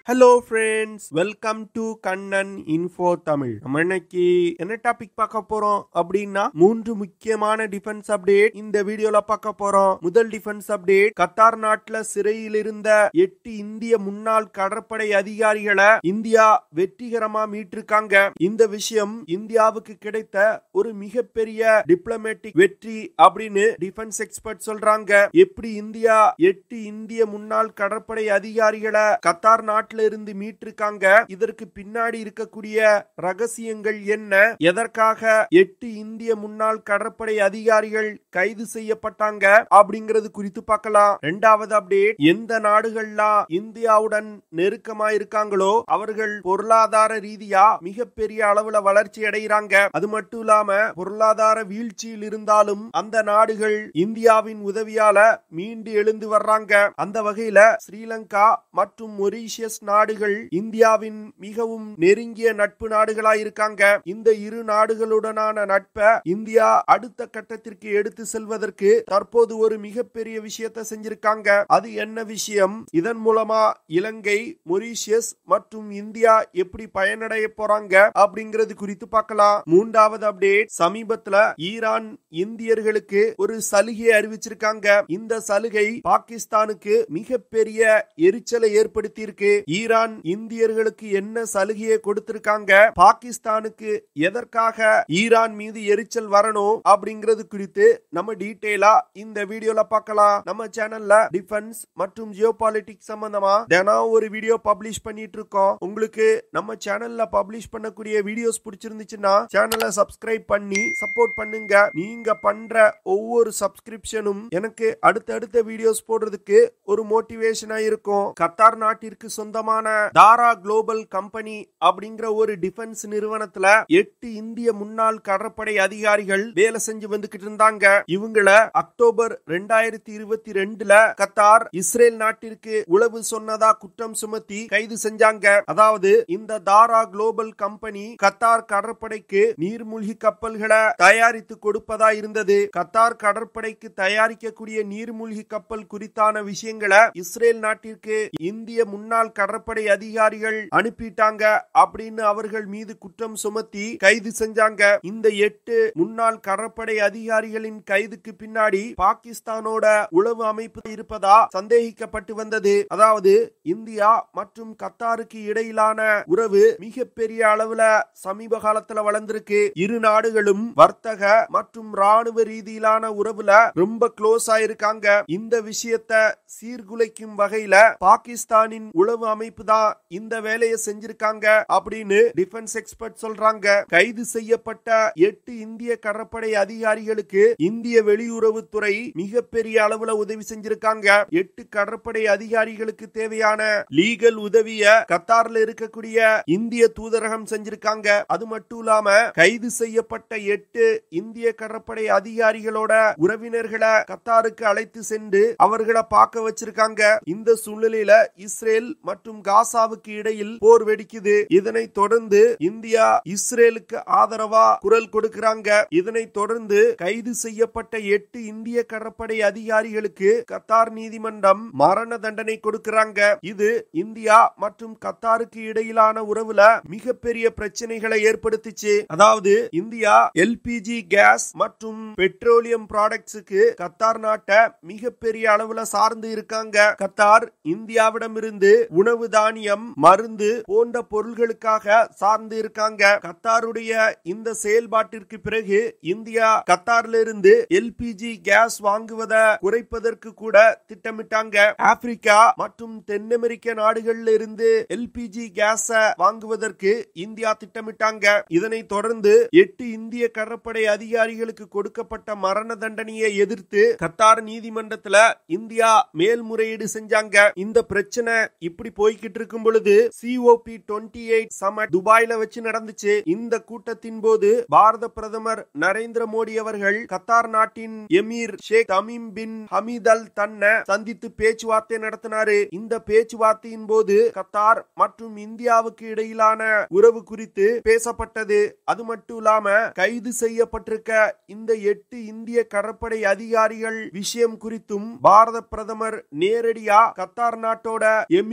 hello friends welcome to Kannan info Tamil நம்ம இன்னைக்கு என்ன டாபிக் பார்க்க போறோம் அப்படின்னா மூன்று முக்கியமான டிஃபென்ஸ் அப்டேட் இந்த வீடியோல பார்க்க போறோம் முதல் டிஃபென்ஸ் அப்டேட் கத்தார் நாட்டுல சிறையில் இருந்த எட்டு இந்திய முன்னாள் கடற்படை அதிகாரிகளை இந்தியா வெற்றிகரமா மீட்டிருக்காங்க இந்த விஷயம் இந்தியாவுக்கு கிடைத்த ஒரு மிகப்பெரிய டிப்ளமேட்டிக் வெற்றி அப்படின்னு டிஃபென்ஸ் எக்ஸ்பர்ட் சொல்றாங்க எப்படி இந்தியா எட்டு இந்திய முன்னாள் கடற்படை அதிகாரிகளை கத்தார் நாட்டில இருந்து மீட்டிருக்காங்க இதற்கு பின்னாடி இருக்கக்கூடிய ரகசியங்கள் என்ன எதற்காக எட்டு இந்திய முன்னாள் கடற்படை அதிகாரிகள் கைது செய்யப்பட்டாங்க அப்படிங்கிறது குறித்து பார்க்கலாம் இரண்டாவது அப்டேட் எந்த நாடுகள்லாம் இந்தியாவுடன் நெருக்கமா இருக்காங்களோ அவர்கள் பொருளாதார ரீதியா மிகப்பெரிய அளவுல வளர்ச்சி அடைகிறாங்க அது மட்டும் இல்லாம பொருளாதார வீழ்ச்சியில் இருந்தாலும் அந்த நாடுகள் இந்தியாவின் உதவியால மீண்டு எழுந்து வர்றாங்க அந்த வகையில ஸ்ரீலங்கா மற்றும் மொரீஷியஸ் நாடுகள் இந்தியாவின் மிகவும் நெருங்கிய நட்பு நாடுகளா இருக்காங்க இந்த இரு நாடுகளுடனான நட்பை இந்தியா அடுத்த கட்டத்திற்கு எடுத்து செல்வதற்கு தற்போது ஒரு மிகப்பெரிய விஷயத்தை செஞ்சிருக்காங்க அது என்ன விஷயம் இதன் மூலமா இலங்கை மொரீஷியஸ் மற்றும் இந்தியா எப்படி பயனடைய போறாங்க அப்படிங்கிறது குறித்து பார்க்கலாம் மூன்றாவது அப்டேட் சமீபத்துல ஈரான் இந்தியர்களுக்கு ஒரு சலுகை அறிவிச்சிருக்காங்க இந்த சலுகை பாகிஸ்தானுக்கு மிகப்பெரிய எரிச்சலை ஏற்படுத்தி இருக்கு ஈரான் இந்தியர்களுக்கு என்ன சலுகையை கொடுத்திருக்காங்க பாகிஸ்தானுக்கு எதற்காக ஈரான் மீது எரிச்சல் வரணும் அப்படிங்கிறது குறித்து நம்ம டீட்டெயிலா இந்த வீடியோல பார்க்கலாம் நம்ம சேனல்ல டிஃபென்ஸ் மற்றும் ஜியோ பாலிட்டிக்ஸ் சம்பந்தமா தினம் ஒரு வீடியோ பப்ளிஷ் பண்ணிட்டு இருக்கோம் உங்களுக்கு நம்ம சேனல்ல பப்ளிஷ் பண்ணக்கூடிய வீடியோஸ் பிடிச்சிருந்துச்சுன்னா சேனலை சப்ஸ்கிரைப் பண்ணி சப்போர்ட் பண்ணுங்க நீங்க பண்ற ஒவ்வொரு சப்ஸ்கிரிப்ஷனும் எனக்கு அடுத்தடுத்த வீடியோஸ் போடுறதுக்கு ஒரு மோட்டிவேஷனா இருக்கும் கத்தார் நாட்டிற்கு சொந்தமான தாரா குளோபல் கம்பெனி அப்படிங்கிற ஒரு டிஃபென்ஸ் நிறுவனத்துல எட்டு இந்திய முன்னாள் கடற்படை அதிகாரிகள் வேலை செஞ்சு வந்துகிட்டு இருந்தாங்க இவங்கள அக்டோபர் ரெண்டாயிரத்தி இருபத்தி ரெண்டுல கத்தார் இஸ்ரேல் நாட்டிற்கு உளவு சொன்னதா குற்றம் சுமத்தி கைது செஞ்சாங்க அதாவது இந்த தாரா குளோபல் கம்பெனி கத்தார் கடற்படைக்கு நீர்மூழ்கி கப்பல்களை தயாரித்து கொடுப்பதா இருந்தது கத்தார் கடற்படைக்கு தயாரிக்கக்கூடிய நீர்மூழ்கி கப்பல் குறித்தான விஷயங்களை இஸ்ரேல் நாட்டிற்கு இந்திய முன்னாள் கடற்படை அதிகாரிகள் அனுப்பிட்டாங்க அப்படின்னு அவர்கள் மீது குற்றம் சுமத்தி கைது செஞ்சாங்க இந்த எட்டு முன்னாள் கடற்படை அதிகாரிகளின் கைதுக்கு பின்னாடி பாகிஸ்தானோட உளவு அமைப்பு இருப்பதா சந்தேகிக்கப்பட்டு வந்தது அதாவது இந்தியா மற்றும் கத்தாருக்கு இடையிலான உறவு மிகப்பெரிய அளவுல சமீப காலத்துல வளர்ந்திருக்கு இரு நாடுகளும் வர்த்தக மற்றும் ராணுவ ரீதியிலான உறவுல ரொம்ப க்ளோஸ் ஆயிருக்காங்க இந்த விஷயத்த சீர்குலைக்கும் வகையில பாகிஸ்தானின் உளவு அமைப்பு தான் இந்த வேலையை செஞ்சிருக்காங்க அப்படின்னு டிஃபென்ஸ் எக்ஸ்பர்ட் சொல்றாங்க கைது செய்யப்பட்ட எட்டு இந்திய கடற்படை அதிகாரிகளுக்கு இந்திய வெளியுறவுத்துறை மிகப்பெரிய அளவுல உதவி செஞ்சிருக்காங்க எட்டு கடற்படை அதிகாரிகளுக்கு தேவையான லீகல் உதவிய கத்தார்ல இருக்கக்கூடிய இந்திய தூதரகம் செஞ்சிருக்காங்க அது மட்டும் இல்லாம கைது செய்யப்பட்ட எட்டு இந்திய கடற்படை அதிகாரிகளோட உறவினர்களை கத்தாருக்கு அழைத்து சென்று அவர்களை பார்க்க வச்சிருக்காங்க இந்த சூழ்நிலையில இஸ்ரேல் மற்றும் காசாவுக்கு இடையில் போர் வெடிக்குது இதனை தொடர்ந்து இந்தியா இஸ்ரேலுக்கு ஆதரவா குரல் கொடுக்கிறாங்க இதனை தொடர்ந்து கைது செய்யப்பட்ட எட்டு இந்திய கடற்படை அதிகாரிகளுக்கு கத்தார் நீதிமன்றம் மரண தண்டனை கொடுக்கிறாங்க இது இந்தியா மற்றும் கத்தாருக்கு இடையிலான உறவுல மிகப்பெரிய பிரச்சனைகளை ஏற்படுத்திச்சு அதாவது இந்தியா எல்பிஜி கேஸ் மற்றும் பெட்ரோலியம் ப்ராடக்ட்ஸுக்கு கத்தார் நாட்டை மிகப்பெரிய அளவுல சார்ந்து இருக்காங்க கத்தார் இந்தியாவிடமிருந்து உணவு தானியம் மருந்து போன்ற பொருள்களுக்காக சார்ந்து இருக்காங்க கத்தாருடைய இந்த செயல்பாட்டிற்கு பிறகு இந்தியா கத்தார்ல இருந்து எல்பிஜி கேஸ் வாங்குவதை குறைப்பதற்கு கூட திட்டமிட்டாங்க ஆப்பிரிக்கா மற்றும் தென் அமெரிக்க நாடுகள்ல இருந்து எல்பிஜி கேஸ வாங்குவதற்கு இந்தியா திட்டமிட்டாங்க இதனை தொடர்ந்து எட்டு இந்திய கடற்படை அதிகாரிகளுக்கு கொடுக்கப்பட்ட மரண தண்டனையை எதிர்த்து கத்தார் நீதிமன்றத்துல இந்தியா மேல்முறையீடு செஞ்சாங்க இந்த பிரச்சனை இப்படி போய்கிட்டு இருக்கும் பொழுது சிஓபி டுவெண்ட்டி எயிட் சமட் துபாயில வச்சு நடந்துச்சு இந்த கூட்டத்தின் போது பாரத பிரதமர் நரேந்திர மோடி அவர்கள் கத்தார் நாட்டின் emir Sheikh Tamim bin Hamad Al தன்னை சந்தித்து பேச்சுவார்த்தை நடத்தினாரு இந்த பேச்சுவார்த்தையின் போது கத்தார் மற்றும் இந்தியாவுக்கு இடையிலான உறவு குறித்து பேசப்பட்டது அது மட்டும் இல்லாம கைது செய்யப்பட்டிருக்க இந்த எட்டு இந்திய கடற்படை அதிகாரிகள் விஷயம் குறித்தும் பாரத பிரதமர் நேரடியா கத்தார் நாட்டோட எமீரிடம்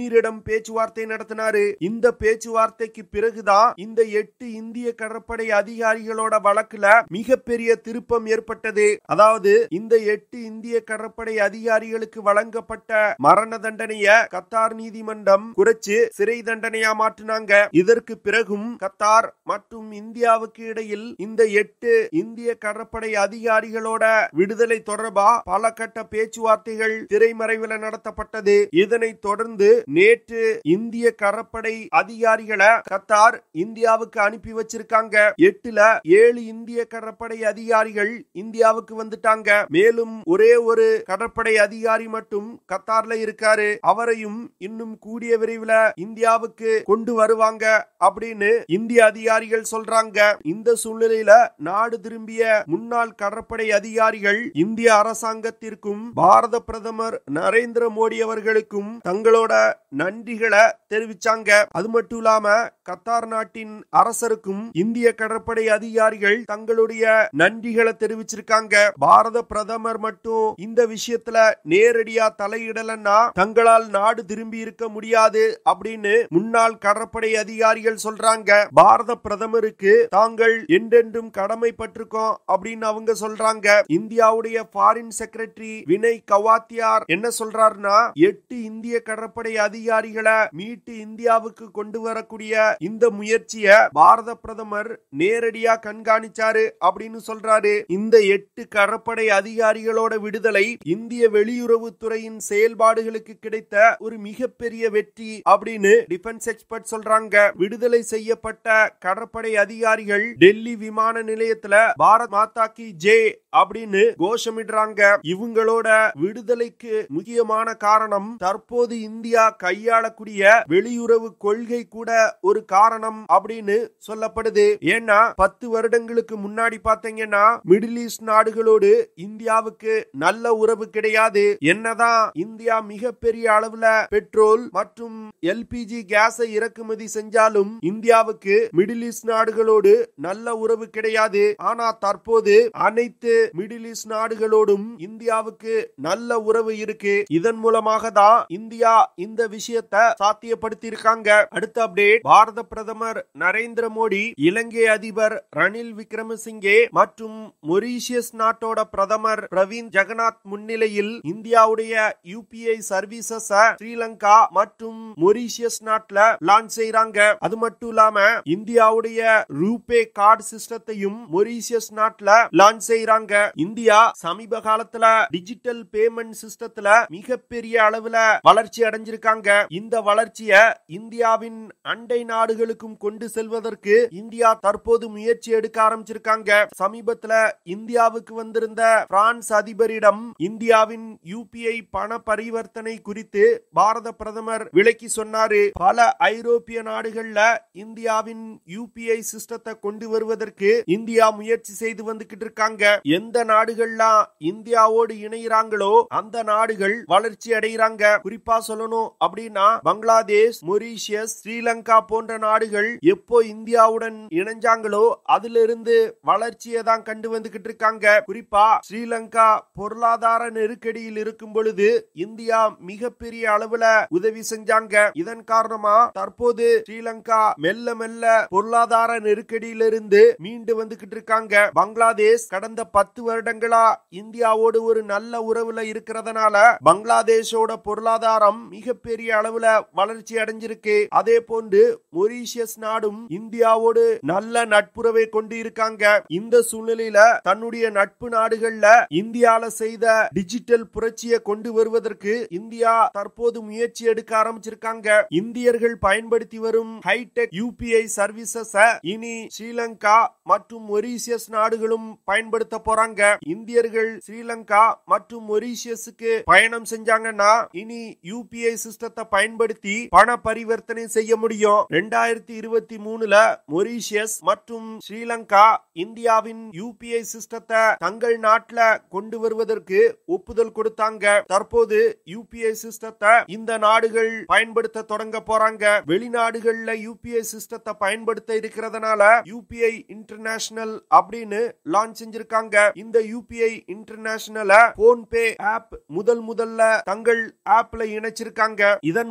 பேச்சுவார்த்தை நடத்தினாரு இந்த பேச்சுவார்த்தைக்கு பிறகுதான் இந்த எட்டு இந்திய கடற்படை அதிகாரிகளோட வழக்குல மிகப்பெரிய திருப்பம் ஏற்பட்டது அதாவது இந்த எட்டு இந்திய கடற்படை அதிகாரிகளுக்கு வழங்கப்பட்ட மரண தண்டனைய கத்தார் நீதிமன்றம் குறைச்சு சிறை தண்டனையா மாற்றினாங்க இதற்கு பிறகும் கத்தார் மற்றும் இந்தியாவுக்கு இடையில் இந்த எட்டு இந்திய கடற்படை அதிகாரிகளோட விடுதலை தொடர்பா பல கட்ட பேச்சுவார்த்தைகள் திரைமறைவில் நடத்தப்பட்டது இதனைத் தொடர்ந்து நேற்று இந்திய கடற்படை அதிகாரிகளை கத்தார் இந்தியாவுக்கு அனுப்பி வச்சிருக்காங்க எட்டுல ஏழு இந்திய கடற்படை அதிகாரிகள் இந்தியாவுக்கு வந்துட்டாங்க மேலும் ஒரே ஒரு கடற்படை அதிகாரி மட்டும் கத்தார்ல இருக்காரு அவரையும் இன்னும் கூடிய விரைவில் இந்தியாவுக்கு கொண்டு வருவாங்க அப்படின்னு இந்திய அதிகாரிகள் சொல்றாங்க இந்த சூழ்நிலையில நாடு திரும்பிய முன்னாள் கடற்படை அதிகாரிகள் இந்திய அரசாங்கத்திற்கும் பாரத பிரதமர் நரேந்திர மோடி அவர்களுக்கும் தங்களோட நன்றிகளை தெரிவிச்சாங்க அது மட்டும் இல்லாம கத்தார் நாட்டின் அரசருக்கும் இந்திய கடற்படை அதிகாரிகள் தங்களுடைய நன்றிகளை தெரிவிச்சிருக்காங்க பாரத பிரதமர் மட்டும் இந்த விஷயத்துல நேரடியா தலையிடலன்னா தங்களால் நாடு திரும்பி இருக்க முடியாது அப்படின்னு முன்னாள் கடற்படை அதிகாரிகள் சொல்றாங்க பாரத பிரதமருக்கு தாங்கள் என்றென்றும் கடமைப்பட்டிருக்கோம் அப்படின்னு அவங்க சொல்றாங்க இந்தியாவுடைய ஃபாரின் செக்ரட்டரி வினய் கவாத்தியார் என்ன சொல்றாருன்னா எட்டு இந்திய கடற்படை அதிகாரிகளை மீட்டு இந்தியாவுக்கு கொண்டு வரக்கூடிய இந்த முயற்சிய பாரத பிரதமர் நேரடியா கண்காணிச்சாரு அப்படின்னு சொல்றாரு இந்த எட்டு கடற்படை அதிகாரிகளோட விடுதலை இந்திய வெளியுறவுத்துறையின் செயல்பாடுகளுக்கு கிடைத்த ஒரு மிகப்பெரிய வெற்றி அப்படின்னு டிஃபென்ஸ் எக்ஸ்பர்ட் சொல்றாங்க விடுதலை செய்யப்பட்ட கடற்படை அதிகாரிகள் டெல்லி விமான நிலையத்துல பாரத் மாதா கி ஜே அப்படின்னு கோஷமிடுறாங்க இவங்களோட விடுதலைக்கு முக்கியமான காரணம் தற்போது இந்தியா கையாளக்கூடிய வெளியுறவு கொள்கை கூட ஒரு காரணம் அப்படின்னு சொல்லப்படுது ஏன்னா பத்து வருடங்களுக்கு முன்னாடி பாத்தீங்கன்னா மிடில் ஈஸ்ட் நாடுகளோடு இந்தியாவுக்கு நல்ல உறவு கிடையாது என்னதான் இந்தியா மிகப்பெரிய அளவுல பெட்ரோல் மற்றும் எல்பிஜி கேஸை இறக்குமதி செஞ்சாலும் இந்தியாவுக்கு மிடில் ஈஸ்ட் நாடுகளோடு நல்ல உறவு கிடையாது ஆனா தற்போது அனைத்து மிடில் ஈஸ்ட் நாடுகளோடும் இந்தியாவுக்கு நல்ல உறவு இருக்கு இதன் மூலமாக தான் இந்தியா இந்த விஷயத்தை சாத்தியப்படுத்தி இருக்காங்க அடுத்த அப்டேட் பாரத பிரதமர் நரேந்திர மோடி இலங்கை அதிபர் ரணில் விக்ரமசிங்கே மற்றும் மொரீஷியஸ் நாட்டோட பிரதமர் பிரவீன் ஜெகநாத் முன்னிலையில் இந்தியாவுடைய யூபிஐ சர்வீசஸ் ஸ்ரீலங்கா மற்றும் மொரீஷியஸ் நாட்டுல லான்ச் செய்யறாங்க அது மட்டும் இல்லாம இந்தியாவுடைய ரூபே கார்டு சிஸ்டத்தையும் மொரீஷியஸ் நாட்டுல லான்ச் செய்யறாங்க இந்தியா சமீப காலத்துல டிஜிட்டல் பேமெண்ட் சிஸ்டத்துல மிகப்பெரிய அளவுல வளர்ச்சி அடைஞ்சிருக்காங்க இந்த வளர்ச்சிய இந்தியாவின் அண்டை நாடுகளுக்கும் கொண்டு செல்வதற்கு இந்தியா தற்போது முயற்சி எடுக்க ஆரம்பிச்சிருக்காங்க சமீபத்துல இந்தியாவுக்கு வந்திருந்த பிரான்ஸ் அதிபரிடம் இந்தியாவின் யூபிஐ பண பரிவர்த்தனை குறித்து பாரத பிரதமர் விளக்கி சொன்னாரு பல ஐரோப்பிய நாடுகள்ல இந்தியாவின் யூபிஐ சிஸ்டத்தை கொண்டு வருவதற்கு இந்தியா முயற்சி செய்து வந்துகிட்டு இருக்காங்க எந்த நாடுகள்லாம் இந்தியாவோடு இணைகிறாங்களோ அந்த நாடுகள் வளர்ச்சி அடைகிறாங்க குறிப்பா சொல்லணும் அப்படின்னா பங்களாதேஷ் மொரீஷியஸ் ஸ்ரீலங்கா போன்ற நாடுகள் எப்போ இந்தியாவுடன் இணைஞ்சாங்களோ அதுல இருந்து வளர்ச்சியை தான் கண்டு வந்துகிட்டு இருக்காங்க குறிப்பா ஸ்ரீலங்கா பொருளாதார நெருக்கடியில் இருக்கும் பொழுது இந்தியா மிகப்பெரிய அளவுல உதவி செஞ்சாங்க இதன் காரணமா தற்போது ஸ்ரீலங்கா மெல்ல மெல்ல பொருளாதார நெருக்கடியிலிருந்து மீண்டு வந்துகிட்டு இருக்காங்க பங்களாதேஷ் கடந்த பத்து வருடங்களா இந்தியாவோடு ஒரு நல்ல உறவுல இருக்கிறதுனால பங்களாதேஷோட பொருளாதாரம் மிகப்பெரிய அளவுல வளர்ச்சி அடைஞ்சிருக்கு அதே போன்று மொரீஷியஸ் நாடும் இந்தியாவோடு நல்ல நட்புறவை கொண்டு இருக்காங்க இந்த சூழ்நிலையில தன்னுடைய நட்பு நாடுகள்ல இந்தியால செய்த டிஜிட்டல் புரட்சியை கொண்டு வருவதற்கு இந்தியா தற்போது முயற்சி எடுக்க ஆரம்பிச்சிருக்காங்க இந்தியர்கள் பயன்படுத்தி வரும் ஹைடெக் யூபிஐ சர்வீசஸ் இனி ஸ்ரீலங்கா மற்றும் மொரீஷியஸ் நாடுகளும் பயன்படுத்த போறாங்க இந்தியர்கள் ஸ்ரீலங்கா மற்றும் மொரீஷியஸுக்கு பயணம் செஞ்சாங்கன்னா இனி யூபிஐ சிஸ்டத்தை பயன்படுத்தி பண பரிவர்த்தனை செய்ய முடியும் ரெண்டாயிரத்தி இருபத்தி மூணுல மொரீஷியஸ் மற்றும் ஸ்ரீலங்கா இந்தியாவின் யூபிஐ சிஸ்டத்தை தங்கள் நாட்டுல கொண்டு வருவதற்கு ஒப்புதல் கொடுத்தாங்க தற்போது யூபிஐ சிஸ்டத்தை இந்த நாடுகள் பயன்படுத்த தொடங்க போறாங்க வெளிநாடுகள்ல யூபிஐ சிஸ்டத்தை பயன்படுத்த இருக்கிறதுனால யூபிஐ இன்டர்நேஷனல் அப்படின்னு லான்ச் செஞ்சிருக்காங்க இந்த யூபிஐ இன்டர்நேஷனல போன்பே ஆப் முதல் முதல்ல தங்கள் ஆப்ல இணைச்சிருக்காங்க இதன்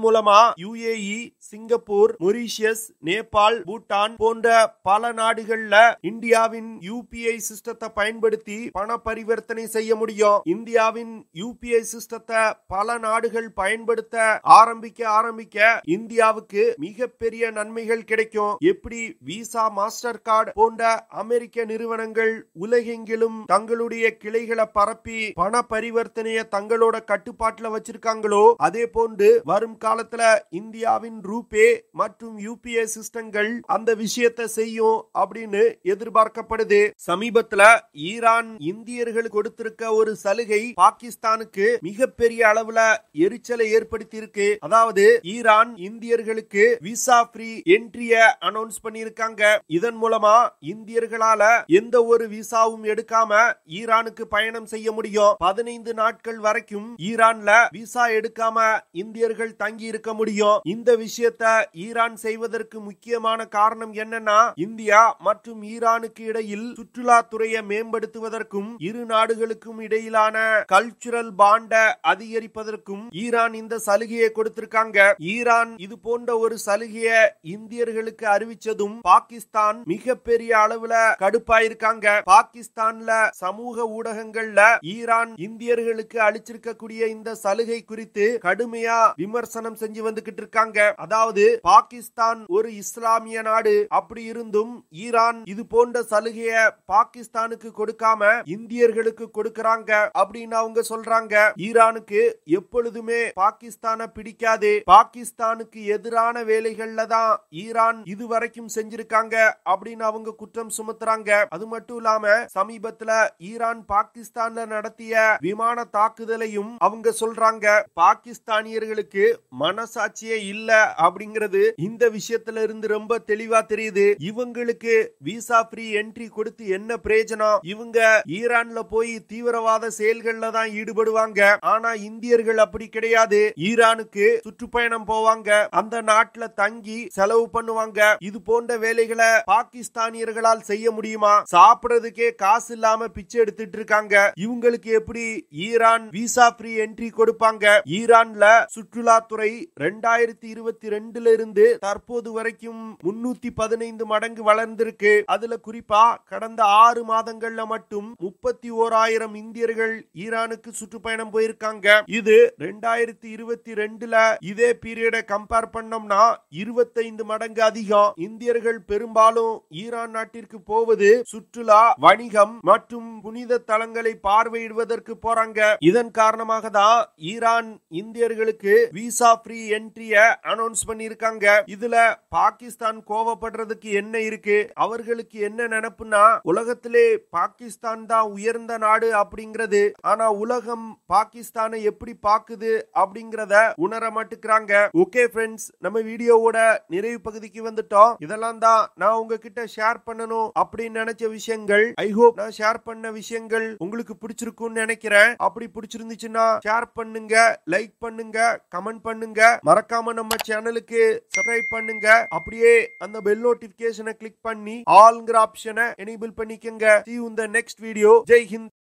மூலமா UAE Singapore Mauritius Nepal Bhutan போன்ற பல நாடுகள்ல இந்தியாவின் யூபிஐ சிஸ்டத்தை பயன்படுத்தி பண பரிவர்த்தனை செய்ய முடியும் இந்தியாவின் யூபிஐ சிஸ்டத்தை பல நாடுகள் பயன்படுத்த ஆரம்பிக்க ஆரம்பிக்க இந்தியாவுக்கு மிகப்பெரிய நன்மைகள் கிடைக்கும் எப்படி விசா மாஸ்டர் கார்டு போன்ற அமெரிக்க நிறுவனங்கள் உலகெங்கிலும் தங்களுடைய கிளைகளை பரப்பி பண பரிவர்த்தனைய தங்களோட கட்டுப்பாட்டுல வச்சிருக்காங்களோ அதே போன்று வரும் காலத்துல இந்தியாவின் ரூபே மற்றும் யூபிஐ சிஸ்டங்கள் அந்த விஷயத்தை செய்யும் அப்படின்னு எதிர்பார்க்கப்படுது சமீபத்துல ஈரான் இந்தியர்கள் கொடுத்திருக்க ஒரு சலுகை பாகிஸ்தானுக்கு மிகப்பெரிய அளவுல எரிச்சலை ஏற்படுத்தி இருக்கு அதாவது ஈரான் இந்தியர்களுக்கு விசா ஃப்ரீ என்ட்ரிய அனௌன்ஸ் பண்ணியிருக்காங்க இதன் மூலமா இந்தியர்களால எந்த ஒரு விசாவும் எடுக்காம ஈரானுக்கு பயணம் செய்ய முடியும் பதினைந்து நாட்கள் வரைக்கும் ஈரான்ல விசா எடுக்காம இந்தியர்கள் தங்கி இருக்க முடியும் இந்த விஷயத்த ஈரான் செய்வதற்கு முக்கியமான காரணம் என்னன்னா இந்தியா மற்றும் ஈரானுக்கு இடையில் சுற்றுலாத்துறையை மேம்படுத்துவதற்கும் இரு நாடுகளுக்கும் இடையிலான கல்ச்சுரல் பாண்ட அதிகரிப்பதற்கும் ஈரான் இந்த சலுகையை கொடுத்திருக்காங்க ஈரான் இது போன்ற ஒரு சலுகையை இந்தியர்களுக்கு அறிவிச்சதும் பாகிஸ்தான் மிகப்பெரிய அளவுல கடுப்பாயிருக்காங்க பாகிஸ்தான்ல சமூக ஊடகங்கள்ல ஈரான் இந்தியர்களுக்கு அளிச்சிருக்கக்கூடிய இந்த சலுகை குறித்து கடுமையா விமர்சனம் செஞ்சு வந்துகிட்டு இருக்காங்க அதாவது பாகிஸ்தான் ஒரு இஸ்லாமிய நாடு அப்படி இருந்தும் ஈரான் இது போன்ற சலுகைய பாகிஸ்தானுக்கு கொடுக்காம இந்தியர்களுக்கு கொடுக்கறாங்க அப்படின்னு அவங்க சொல்றாங்க ஈரானுக்கு எப்பொழுதுமே பாகிஸ்தான பிடிக்காது பாகிஸ்தானுக்கு எதிரான வேலைகள்ல தான் ஈரான் இதுவரைக்கும் செஞ்சிருக்காங்க அப்படின்னு அவங்க குற்றம் சுமத்துறாங்க அது மட்டும் இல்லாம சமீபத்துல ஈரான் பாகிஸ்தான்ல நடத்திய விமான தாக்குதலையும் அவங்க சொல்றாங்க பாகிஸ்தானியர்களுக்கு மனசாட்சியே இல்ல அப்படிங்கிறது இந்த விஷயத்துல இருந்து ரொம்ப தெளிவா தெரியுது இவங்களுக்கு விசா ஃப்ரீ என்ட்ரி கொடுத்து என்ன பிரயோஜனம் இவங்க ஈரான்ல போய் தீவிரவாத செயல்கள்ல தான் ஈடுபடுவாங்க ஆனா இந்தியர்கள் அப்படி கிடையாது ஈரானுக்கு சுற்றுப்பயணம் போவாங்க அந்த நாட்டுல தங்கி செலவு பண்ணுவாங்க இது போன்ற வேலைகளை பாகிஸ்தானியர்களால் செய்ய முடியுமா சாப்பிடுறதுக்கே காசு இல்லாம பிச்சை எடுத்துட்டு இருக்காங்க இவங்களுக்கு எப்படி ஈரான் விசா ஃப்ரீ என்ட்ரி கொடுப்பாங்க ஈரான்ல சுற்றுலாத்துறை ரெண்டாயிரத்தி இருபத்தி ரெண்டுல இருந்து தற்போது வரைக்கும் முன்னூத்தி பதினைந்து மடங்கு வளர்ந்திருக்கு அதுல குறிப்பா கடந்த ஆறு மாதங்கள்ல மட்டும் முப்பத்தி ஓராயிரம் இந்தியர்கள் ஈரானுக்கு சுற்றுப்பயணம் போயிருக்காங்க இது ரெண்டாயிரத்தி இருபத்தி ரெண்டுல இதே பீரியட கம்பேர் பண்ணோம்னா இருபத்தைந்து மடங்கு அதிகம் இந்தியர்கள் பெரும்பாலும் ஈரான் நாட்டிற்கு போவது சுற்றுலா வணிகம் மற்றும் புனித தலங்களை பார்வையிடுவதற்கு போறாங்க இதன் காரணமாக தான் ஈரான் இந்தியர்களுக்கு விசா ஃப்ரீ என்ட்ரிய அனௌன்ஸ் பண்ணிருக்காங்க இதுல பாகிஸ்தான் கோவப்படுறதுக்கு என்ன இருக்கு அவர்களுக்கு என்ன நினைப்புனா உலகத்திலே பாகிஸ்தான் தான் உயர்ந்த நாடு அப்படிங்கிறது ஆனா உலகம் பாகிஸ்தானை எப்படி பாக்குது அப்படிங்கறத உணர மாட்டுக்கிறாங்க ஓகே ஃப்ரெண்ட்ஸ் நம்ம வீடியோவோட நிறைவு பகுதிக்கு வந்துட்டோம் இதெல்லாம் தான் நான் உங்ககிட்ட ஷேர் பண்ணணும் அப்படின்னு நினைச்ச விஷயங்கள் ஐ ஹோப் நான் ஷேர் பண்ண விஷயங்கள் உங்களுக்கு பிடிச்சிருக்கும்னு நினைக்கிறேன் அப்படி பிடிச்சிருந்துச்சுன்னா ஷேர் பண்ணுங்க லைக் பண்ணுங்க கமெண்ட் பண்ணுங்க மறக்காம நம்ம சேனலுக்கு சப்ஸ்கிரைப் பண்ணுங்க அப்படியே அந்த பெல் நோட்டிபிகேஷனை கிளிக் பண்ணி ஆல்ங்கிற ஆப்ஷனை எனேபிள் பண்ணிக்கங்க see you in the next video Jai Hind